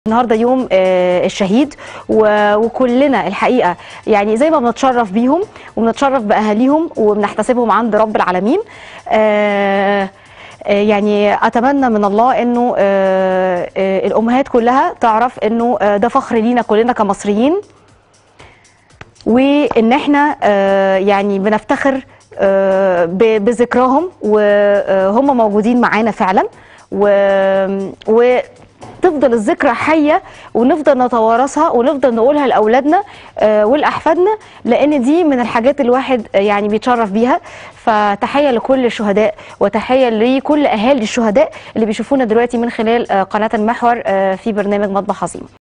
النهارده يوم آه، الشهيد و- وكلنا الحقيقه يعني زي ما بنتشرف بيهم وبنتشرف باهاليهم وبنحتسبهم عند رب العالمين آه، آه، يعني اتمنى من الله انه آه، آه، الامهات كلها تعرف انه آه، ده فخر لينا كلنا كمصريين وان احنا آه، يعني بنفتخر آه، ب- بذكراهم وهم موجودين معانا فعلا و- وتفضل الذكرى حيه ونفضل نتوارثها ونفضل نقولها لاولادنا آه، ولاحفادنا لان دي من الحاجات الواحد آه، يعني بيتشرف بيها فتحيه لكل الشهداء وتحيه لكل اهالي الشهداء اللي بيشوفونا دلوقتي من خلال آه، قناه المحور آه، في برنامج مطبخ عظيم